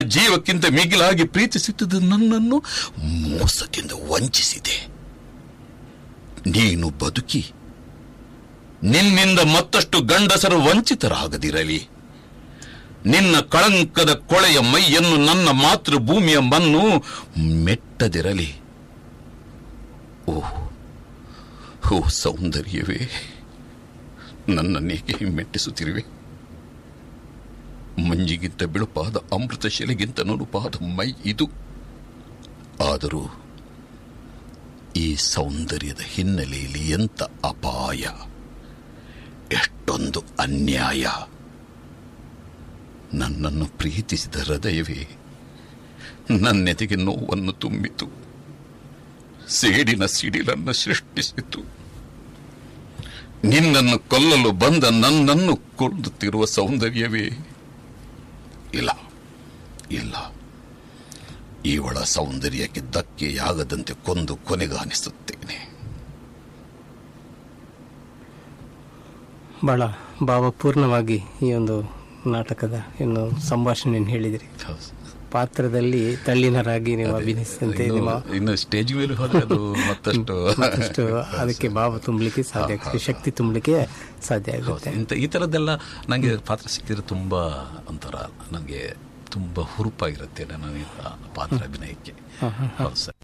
ಜೀವಕ್ಕಿಂತ ಮಿಗಿಲಾಗಿ ಪ್ರೀತಿಸುತ್ತಿದ್ದ ನನ್ನನ್ನು ಮೋಸದಿಂದ ವಂಚಿಸಿದೆ ನೀನು ಬದುಕಿ ನಿನ್ನಿಂದ ಮತ್ತಷ್ಟು ಗಂಡಸರು ವಂಚಿತರಾಗದಿರಲಿ ನಿನ್ನ ಕಳಂಕದ ಕೊಳೆಯ ಮೈಯನ್ನು ನನ್ನ ಮಾತೃಭೂಮಿಯ ಮಣ್ಣು ಮೆಟ್ಟದಿರಲಿ ಓ ಓ ಸೌಂದರ್ಯವೇ ನನ್ನನ್ನೇಕೆ ಮೆಟ್ಟಿಸುತ್ತಿರುವೆ ಮಂಜಿಗಿಂತ ಬಿಳುಪಾದ ಅಮೃತ ಶಿಲೆಗಿಂತ ನುಡುಪಾದ ಮೈ ಇದು ಆದರೂ ಈ ಸೌಂದರ್ಯದ ಹಿನ್ನೆಲೆಯಲ್ಲಿ ಎಂತ ಅಪಾಯ ಎಷ್ಟೊಂದು ಅನ್ಯಾಯ ನನ್ನನ್ನು ಪ್ರೀತಿಸಿದ ಹೃದಯವೇ ನನ್ನೆದೆಗೆ ನೋವನ್ನು ತುಂಬಿತು ಸೇಡಿನ ಸಿಡಿಲನ್ನು ಸೃಷ್ಟಿಸಿತು ನಿನ್ನನ್ನು ಕೊಲ್ಲಲು ಬಂದ ನನ್ನನ್ನು ಕೊಲ್ಲುತ್ತಿರುವ ಸೌಂದರ್ಯವೇ ಇಲ್ಲ ಇಲ್ಲ ಇವಳ ಸೌಂದರ್ಯಕ್ಕೆ ಧಕ್ಕೆಯಾಗದಂತೆ ಕೊಂದು ಕೊನೆಗಾಣಿಸುತ್ತೇನೆ ಬಹಳ ಭಾವಪೂರ್ಣವಾಗಿ ಈ ಒಂದು ನಾಟಕದ ಇನ್ನು ಸಂಭಾಷಣೆಯನ್ನು ಹೇಳಿದಿರಿ ಪಾತ್ರದಲ್ಲಿ ತಳ್ಳಿನರಾಗಿ ನೀವು ಅಭಿನಯಿಸಿದಂತೆ ನಿಮ್ಮ ಇನ್ನು- ಇನ್ನು ಸ್ಟೇಜ್ ಮೇಲೆ ಹೋದ್ರೆ ಅದು ಮತ್ತಷ್ಟು ಮತ್ತಷ್ಟು ಅದಕ್ಕೆ ಭಾವ ತುಂಬಲಿಕ್ಕೆ ಸಾಧ್ಯ ಆಗುತ್ತೆ ಶಕ್ತಿ ತುಂಬಲಿಕ್ಕೆ ಸಾಧ್ಯ ಆಗುತ್ತೆ ಇಂಥ ಈ ಥರದ್ದೆಲ್ಲ ನನಗೆ ಪಾತ್ರ ಸಿಕ್ಕಿದ್ರೆ ತುಂಬ ಒಂಥರ ನನಗೆ ತುಂಬ ಹುರುಪಾಗಿರುತ್ತೆ ನನ್ನ ಈ ಪಾತ್ರ ಅಭಿನಯಕ್ಕೆ ಹೌದು ಸರ್